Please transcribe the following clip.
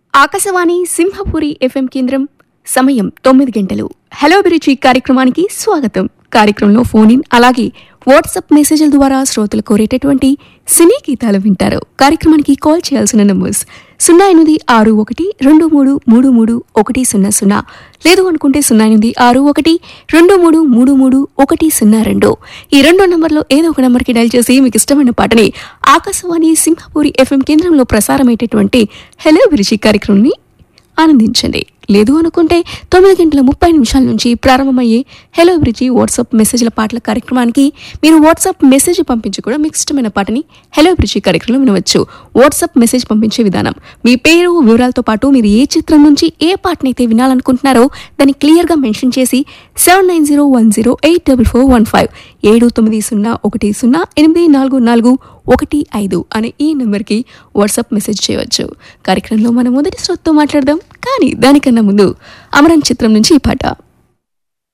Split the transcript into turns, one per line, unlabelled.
Akashvani Simhapuri FM కేంద్రం సమయం తొమ్మిది గంటలు హలో అభిరుచి కార్యక్రమానికి స్వాగతం కార్యక్రమంలో ఫోన్ ఇన్ అలాగే వాట్సాప్ మెసేజ్ల ద్వారా శ్రోతలు కోరేటటువంటి సినీ గీతాలు వింటారు కార్యక్రమానికి కాల్ చేయాల్సిన నంబర్స్ సున్నా ఎనిమిది ఆరు ఒకటి రెండు మూడు మూడు మూడు ఒకటి సున్నా సున్నా లేదు అనుకుంటే సున్నా ఎనిమిది ఆరు ఒకటి రెండు మూడు మూడు మూడు ఒకటి సున్నా రెండు ఈ రెండో నంబర్లో ఏదో ఒక నంబర్కి డైల్ చేసి మీకు ఇష్టమైన పాటని ఆకాశవాణి సింహపూరి ఎఫ్ఎం కేంద్రంలో ప్రసారమయ్యేటటువంటి హలో అభిరుచి కార్యక్రమాన్ని ఆనందించండి లేదు అనుకుంటే తొమ్మిది గంటల ముప్పై నిమిషాల నుంచి ప్రారంభమయ్యే హలో బ్రిడ్జి వాట్సాప్ మెసేజ్ల పాటల కార్యక్రమానికి మీరు వాట్సాప్ మెసేజ్ పంపించి కూడా మీకు ఇష్టమైన పాటని హలో బ్రిడ్జి కార్యక్రమంలో వినవచ్చు వాట్సాప్ మెసేజ్ పంపించే విధానం మీ పేరు వివరాలతో పాటు మీరు ఏ చిత్రం నుంచి ఏ పాటనైతే వినాలనుకుంటున్నారో దాన్ని క్లియర్గా మెన్షన్ చేసి seven nine zero one zero eight double four one five ఏడు తొమ్మిది సున్నా ఒకటి సున్నా ఎనిమిది నాలుగు నాలుగు ఒకటి ఐదు అనే ఈ నెంబర్కి వాట్సాప్ మెసేజ్ చేయవచ్చు కార్యక్రమంలో మనం మొదటి శ్రోతతో మాట్లాడదాం కానీ దానికన్నా ముందు అమరన్ చిత్రం నుంచి ఈ పాట